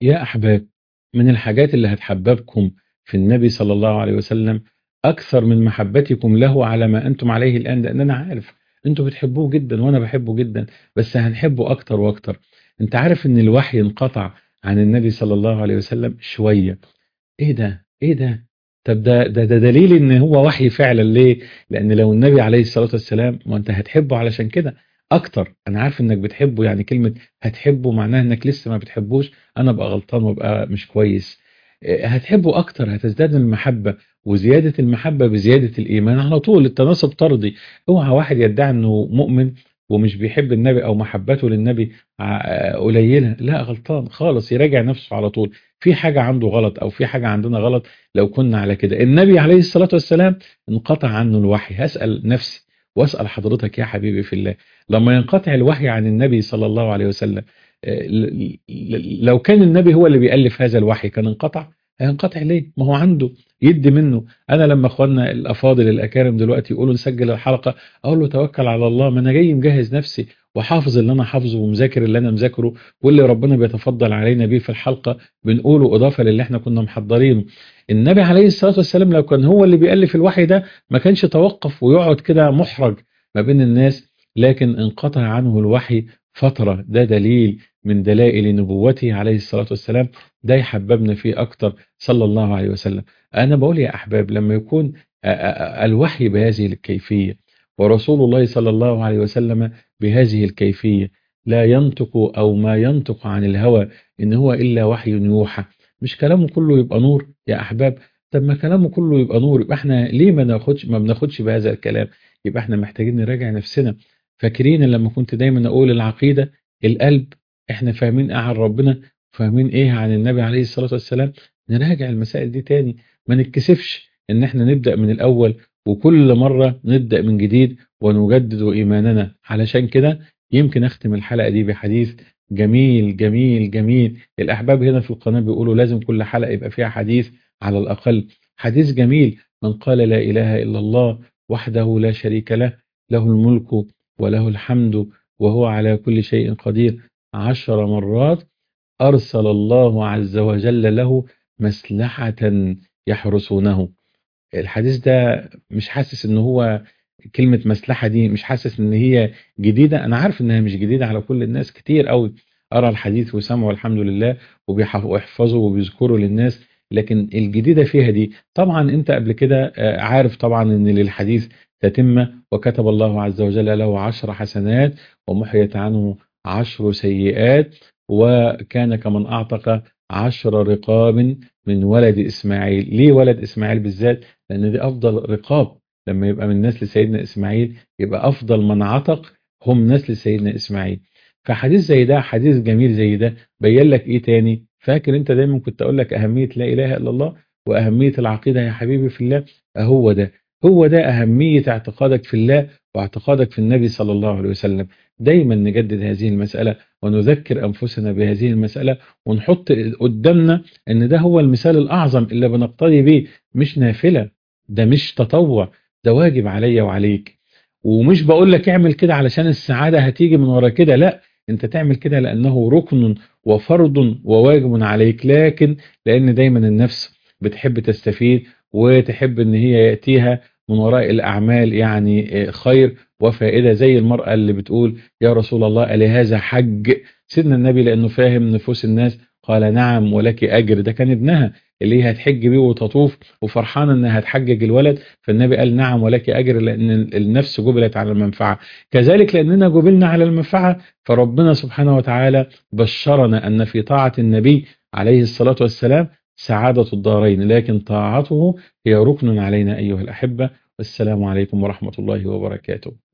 يا أحباب من الحاجات اللي هتحببكم في النبي صلى الله عليه وسلم أكثر من محبتكم له على ما أنتم عليه الآن لأن أنا عارف أنتم بتحبوه جدا وأنا بحبه جدا بس هنحبه أكتر وأكتر أنت عارف أن الوحي انقطع عن النبي صلى الله عليه وسلم شوية إيه ده إيه ده طب ده, ده ده دليل ان هو وحي فعلا ليه لان لو النبي عليه الصلاة والسلام ما انت هتحبه علشان كده اكتر انا عارف انك بتحبه يعني كلمة هتحبه معناها انك لسه ما بتحبوش انا ابقى غلطان وابقى مش كويس هتحبه اكتر هتزداد المحبة وزيادة المحبة بزيادة الايمان على طول التناسب طردي اوعى واحد يدعي انه مؤمن ومش بيحب النبي او محبته للنبي قليلة لا غلطان خالص يراجع نفسه على طول في حاجة عنده غلط او في حاجة عندنا غلط لو كنا على كده النبي عليه الصلاة والسلام انقطع عنه الوحي هسأل نفسي واسأل حضرتك يا حبيبي في الله لما ينقطع الوحي عن النبي صلى الله عليه وسلم لو كان النبي هو اللي بيألف هذا الوحي كان انقطع هينقطع ليه ما هو عنده يدي منه انا لما اخواننا الافاضل الاكارم دلوقتي يقولوا نسجل الحلقه اقول له توكل على الله ما انا جاي مجهز نفسي وحافظ اللي انا حافظه ومذاكر اللي انا مذاكره واللي ربنا بيتفضل علينا بيه في الحلقه بنقوله اضافه للي احنا كنا محضرينه النبي عليه الصلاه والسلام لو كان هو اللي بيالف الوحي ده ما كانش توقف ويقعد كده محرج ما بين الناس لكن انقطع عنه الوحي فتره ده دليل من دلائل نبوته عليه الصلاه والسلام ده يحببنا فيه اكتر صلى الله عليه وسلم انا بقول يا احباب لما يكون الوحي بهذه الكيفيه ورسول الله صلى الله عليه وسلم بهذه الكيفية لا ينطق أو ما ينطق عن الهوى إن هو إلا وحي يوحى مش كلامه كله يبقى نور يا أحباب طب ما كلامه كله يبقى نور يبقى احنا ليه ما ناخدش ما بناخدش بهذا الكلام يبقى احنا محتاجين نراجع نفسنا فاكرين لما كنت دايما اقول العقيدة القلب احنا فاهمين ايه عن ربنا فاهمين ايه عن النبي عليه الصلاة والسلام نراجع المسائل دي تاني ما نتكسفش ان احنا نبدأ من الاول وكل مرة نبدأ من جديد ونجدد إيماننا علشان كده يمكن أختم الحلقة دي بحديث جميل جميل جميل الأحباب هنا في القناة بيقولوا لازم كل حلقة يبقى فيها حديث على الأقل حديث جميل من قال لا إله إلا الله وحده لا شريك له له الملك وله الحمد وهو على كل شيء قدير عشر مرات أرسل الله عز وجل له مسلحة يحرسونه الحديث ده مش حاسس ان هو كلمة مسلحة دي مش حاسس ان هي جديدة انا عارف انها مش جديدة على كل الناس كتير قوي ارى الحديث وسمعوا الحمد لله وبيحفظوا وبيذكروا للناس لكن الجديدة فيها دي طبعا انت قبل كده عارف طبعا ان للحديث تتمة وكتب الله عز وجل له عشر حسنات ومحيت عنه عشر سيئات وكان كمن اعتق عشر رقاب من ولد إسماعيل ليه ولد إسماعيل بالذات لأن دي أفضل رقاب لما يبقى من نسل سيدنا إسماعيل يبقى أفضل من عتق هم نسل سيدنا إسماعيل فحديث زي ده حديث جميل زي ده بين لك إيه تاني فاكر أنت دايما كنت أقول لك أهمية لا إله إلا الله وأهمية العقيدة يا حبيبي في الله هو ده هو ده أهمية اعتقادك في الله واعتقادك في النبي صلى الله عليه وسلم دايما نجدد هذه المسألة ونذكر أنفسنا بهذه المسألة ونحط قدامنا أن ده هو المثال الأعظم اللي بنقتدي به مش نافلة ده مش تطوع ده واجب عليا وعليك ومش بقول لك اعمل كده علشان السعادة هتيجي من ورا كده لا انت تعمل كده لأنه ركن وفرض وواجب عليك لكن لأن دايما النفس بتحب تستفيد وتحب ان هي يأتيها من وراء الأعمال يعني خير وفائدة زي المرأة اللي بتقول يا رسول الله ألهذا حج سيدنا النبي لأنه فاهم نفوس الناس قال نعم ولك أجر ده كان ابنها اللي هي هتحج بيه وتطوف وفرحانة انها هتحجج الولد فالنبي قال نعم ولك أجر لأن النفس جبلت على المنفعة كذلك لأننا جبلنا على المنفعة فربنا سبحانه وتعالى بشرنا أن في طاعة النبي عليه الصلاة والسلام سعادة الدارين لكن طاعته هي ركن علينا أيها الأحبة والسلام عليكم ورحمة الله وبركاته